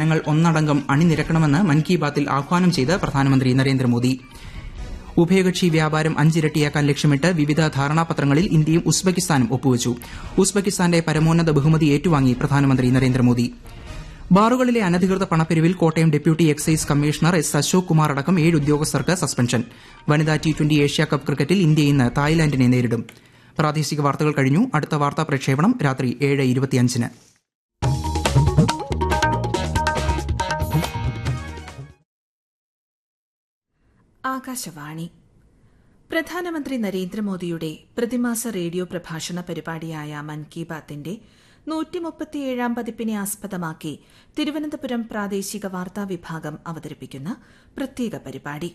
ജനങ്ങൾ ഒന്നടങ്കം അണിനിരക്കണമെന്ന് മൻ കി ബാത്തിൽ ആഹ്വാനം ചെയ്ത് പ്രധാനമന്ത്രി നരേന്ദ്രമോദി ഉഭയകക്ഷി വ്യാപാരം അഞ്ചിരട്ടിയാക്കാൻ ലക്ഷ്യമിട്ട് വിവിധ ധാരണാപത്രങ്ങളിൽ ഇന്ത്യയും ഉസ്ബെക്കിസ്ഥാനും ഒപ്പുവച്ചു ഉസ്ബെക്കിസ്ഥാന്റെ പരമോന്നത ബഹുമതി ഏറ്റുവാങ്ങി പ്രധാനമന്ത്രി നരേന്ദ്രമോദി ബാറുകളിലെ അനധികൃത പണപ്പിരിവിൽ Kottayam deputy excise commissioner S Ashok Kumar അടക്കം ഏഴ് ഉദ്യോഗസ്ഥർക്ക് സസ്പെൻഷൻ വനിതാ ടി ട്വന്റി ഏഷ്യാകപ്പ് ക്രിക്കറ്റിൽ ഇന്ത്യ ഇന്ന് തായ്ലാന്റിനെ നേരിടും പ്രാദേശിക വാർത്തകൾ കഴിഞ്ഞു അടുത്ത വാർത്താ പ്രക്ഷേപണം രാത്രി ഏഴ് ഇരുപത്തിയഞ്ചിന് ആകാശവാണി പ്രധാനമന്ത്രി നരേന്ദ്രമോദിയുടെ പ്രതിമാസ റേഡിയോ പ്രഭാഷണ പരിപാടിയായ മൻ കി ബാത്തിന്റെ നൂറ്റിമുപ്പത്തിയേഴാം പതിപ്പിനെ ആസ്പദമാക്കി തിരുവനന്തപുരം പ്രാദേശിക വാർത്താ വിഭാഗം അവതരിപ്പിക്കുന്ന പ്രത്യേക പരിപാടി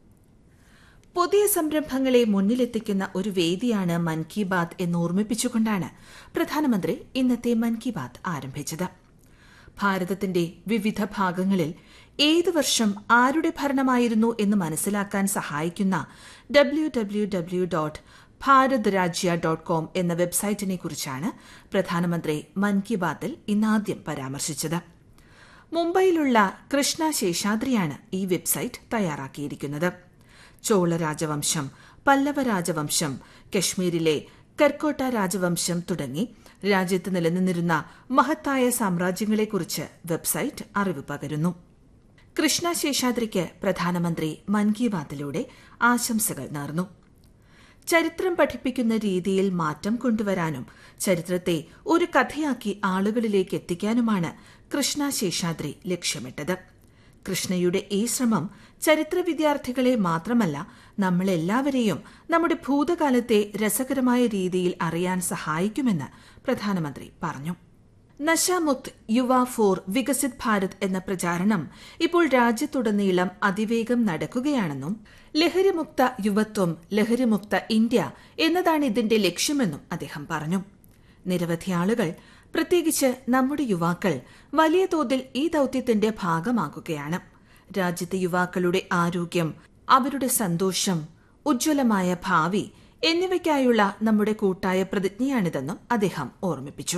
പുതിയ സംരംഭങ്ങളെ മുന്നിലെത്തിക്കുന്ന ഒരു വേദിയാണ് മൻ കി ബാത് എന്ന് ഓർമ്മിപ്പിച്ചുകൊണ്ടാണ് പ്രധാനമന്ത്രി ഇന്നത്തെ മൻ കി ബാത് ആരംഭിച്ചത് ഭാരതത്തിന്റെ വിവിധ ഭാഗങ്ങളിൽ ഏത് വർഷം ആരുടെ ഭരണമായിരുന്നു എന്ന് മനസ്സിലാക്കാൻ സഹായിക്കുന്ന W W W dot Bharat Rajya dot com എന്ന വെബ്സൈറ്റിനെ കുറിച്ചാണ് പ്രധാനമന്ത്രി മൻ കി ബാത്തിൽ ഇന്നാദ്യം പരാമർശിച്ചത് മുംബൈയിലുള്ള കൃഷ്ണ ശേഷാദ്രിയാണ് ഈ വെബ്സൈറ്റ് തയ്യാറാക്കിയിരിക്കുന്നത് ചോള രാജവംശം പല്ലവ രാജവംശം കശ്മീരിലെ കർക്കോട്ട രാജവംശം തുടങ്ങി രാജ്യത്ത് നിലനിന്നിരുന്ന മഹത്തായ സാമ്രാജ്യങ്ങളെക്കുറിച്ച് വെബ്സൈറ്റ് അറിവ് പകരുന്നു കൃഷ്ണ ശേഷാദ്രിക്ക് പ്രധാനമന്ത്രി മൻ കി ബാത്തിലൂടെ ആശംസകൾ നേർന്നു ചരിത്രം പഠിപ്പിക്കുന്ന രീതിയിൽ മാറ്റം കൊണ്ടുവരാനും ചരിത്രത്തെ ഒരു കഥയാക്കി ആളുകളിലേക്ക് എത്തിക്കാനുമാണ് കൃഷ്ണ ശേഷാദ്രി ലക്ഷ്യമിട്ടത് കൃഷ്ണയുടെ ഈ ശ്രമം ചരിത്ര വിദ്യാർത്ഥികളെ മാത്രമല്ല നമ്മളെല്ലാവരെയും നമ്മുടെ ഭൂതകാലത്തെ രസകരമായ രീതിയിൽ അറിയാൻ സഹായിക്കുമെന്ന് പ്രധാനമന്ത്രി പറഞ്ഞു നശാമുക്ത് യുവ ഫോർ വികസിത് ഭാരത് എന്ന പ്രചാരണം ഇപ്പോൾ രാജ്യത്തുടനീളം അതിവേഗം നടക്കുകയാണെന്നും ലഹരിമുക്ത യുവത്വം ലഹരിമുക്ത ഇന്ത്യ എന്നതാണ് ഇതിന്റെ ലക്ഷ്യമെന്നും അദ്ദേഹം പറഞ്ഞു നിരവധി ആളുകൾ പ്രത്യേകിച്ച് നമ്മുടെ യുവാക്കൾ വലിയ തോതിൽ ഈ ദൌത്യത്തിന്റെ ഭാഗമാകുകയാണ് രാജ്യത്തെ യുവാക്കളുടെ ആരോഗ്യം അവരുടെ സന്തോഷം ഉജ്ജ്വലമായ ഭാവി എന്നിവയ്ക്കായുള്ള നമ്മുടെ കൂട്ടായ പ്രതിജ്ഞയാണിതെന്നും അദ്ദേഹം ഓർമ്മിപ്പിച്ചു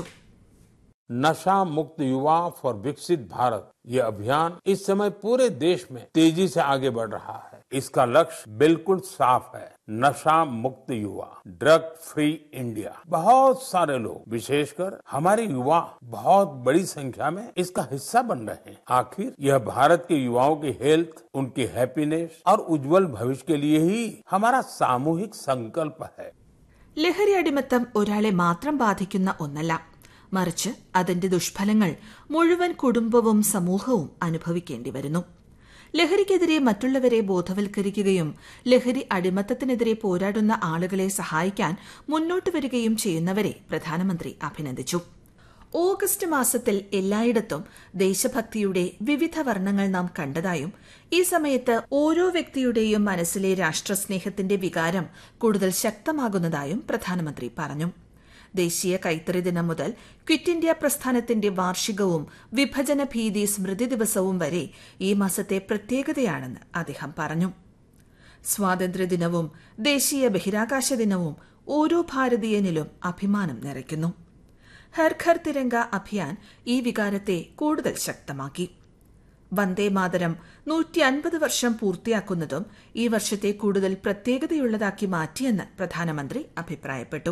नशा मुक्त युवा फॉर विकसित भारत ये अभियान इस समय पूरे देश में तेजी से आगे बढ़ रहा है इसका लक्ष्य बिल्कुल साफ है नशा मुक्त युवा ड्रग फ्री इंडिया बहुत सारे लोग विशेषकर हमारे युवा बहुत बड़ी संख्या में इसका हिस्सा बन रहे हैं आखिर यह भारत के युवाओं की हेल्थ उनकी हैप्पीनेस और उज्जवल भविष्य के लिए ही हमारा सामूहिक संकल्प है ലഹരി അടിമത്തം ഒരാളെ മാത്രം ബാധിക്കുന്ന ഒന്നല്ല മറിച്ച് അതിന്റെ ദുഷ്ഫലങ്ങൾ മുഴുവൻ കുടുംബവും സമൂഹവും അനുഭവിക്കേണ്ടി വരുന്നു ലഹരിക്കെതിരെ മറ്റുള്ളവരെ ബോധവൽക്കരിക്കുകയും ലഹരി അടിമത്തത്തിനെതിരെ പോരാടുന്ന ആളുകളെ സഹായിക്കാൻ മുന്നോട്ട് വരികയും ചെയ്യുന്നവരെ പ്രധാനമന്ത്രി അഭിനന്ദിച്ചു ഓഗസ്റ്റ് മാസത്തിൽ എല്ലായിടത്തും ദേശഭക്തിയുടെ വിവിധ വർണ്ണങ്ങൾ നാം കണ്ടതായും ഈ സമയത്ത് ഓരോ വ്യക്തിയുടെയും മനസ്സിലെ രാഷ്ട്രസ്നേഹത്തിന്റെ വികാരം കൂടുതൽ ശക്തമാകുന്നതായും പ്രധാനമന്ത്രി പറഞ്ഞു ദേശീയ കൈത്തറി ദിനം മുതൽ ക്വിറ്റ് ഇന്ത്യ പ്രസ്ഥാനത്തിന്റെ വാർഷികവും വിഭജന ഭീതി സ്മൃതി ദിവസവും വരെ ഈ മാസത്തെ പ്രത്യേകതയാണെന്ന് അദ്ദേഹം പറഞ്ഞു സ്വാതന്ത്ര്യദിനവും ദേശീയ ബഹിരാകാശ ദിനവും ഓരോ ഭാരതീയനിലും അഭിമാനം നിറയ്ക്കുന്നു ഹർ ഘർ തിരങ്ക അഭിയാൻ ഈ വികാരത്തെ കൂടുതൽ ശക്തമാക്കി വന്ദേ മാതരം നൂറ്റി അൻപത് വർഷം പൂർത്തിയാക്കുന്നതും ഈ വർഷത്തെ കൂടുതൽ പ്രത്യേകതയുള്ളതാക്കി മാറ്റിയെന്ന് പ്രധാനമന്ത്രി അഭിപ്രായപ്പെട്ടു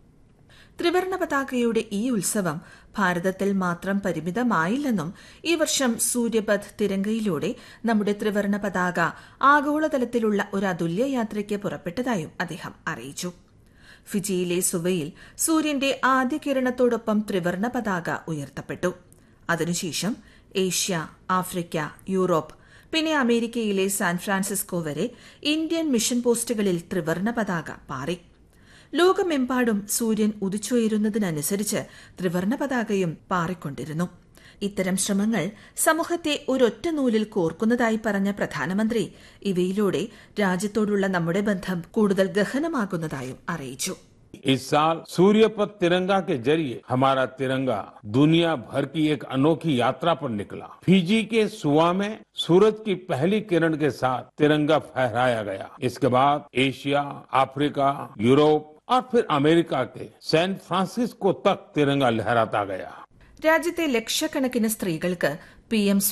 ത്രിവർണ പതാകയുടെ ഈ ഉത്സവം ഭാരതത്തിൽ മാത്രം പരിമിതമായില്ലെന്നും ഈ വർഷം സൂര്യപഥ് തിരങ്കയിലൂടെ നമ്മുടെ ത്രിവർണ പതാക ആഗോളതലത്തിലുള്ള ഒരു അതുല്യ യാത്രയ്ക്ക് പുറപ്പെട്ടതായും അദ്ദേഹം അറിയിച്ചു ഫിജിയിലെ സുവയിൽ സൂര്യന്റെ ആദ്യ കിരണത്തോടൊപ്പം ത്രിവർണ പതാക ഉയർത്തപ്പെട്ടു അതിനുശേഷം ഏഷ്യ ആഫ്രിക്ക യൂറോപ്പ് പിന്നെ അമേരിക്കയിലെ സാൻ ഫ്രാൻസിസ്കോ വരെ ഇന്ത്യൻ മിഷൻ പോസ്റ്റുകളിൽ ത്രിവർണ പതാക പാറി ലോകമെമ്പാടും സൂര്യൻ ഉദിച്ചുയരുന്നതിനനുസരിച്ച് ത്രിവർണ പതാകയും പാറിക്കൊണ്ടിരുന്നു ഇത്തരം ശ്രമങ്ങൾ സമൂഹത്തെ ഒരൊറ്റ നൂലിൽ കോർക്കുന്നതായി പറഞ്ഞ പ്രധാനമന്ത്രി ഇവയിലൂടെ രാജ്യത്തോടുള്ള നമ്മുടെ ബന്ധം കൂടുതൽ ഗഹനമാകുന്നതായും അറിയിച്ചു इस साल सूर्यपथ तिरंगा के जरिए हमारा तिरंगा दुनिया भर की एक अनोखी यात्रा पर निकला फिजी के सुआ में सूरज की पहली किरण के साथ तिरंगा फहराया गया इसके बाद एशिया अफ्रीका यूरोप और फिर अमेरिका के सैन फ्रांसिस्को तक तिरंगा लहराता गया രാജ്യത്തെ ലക്ഷക്കണക്കിന് സ്ത്രീകൾക്ക് പി എം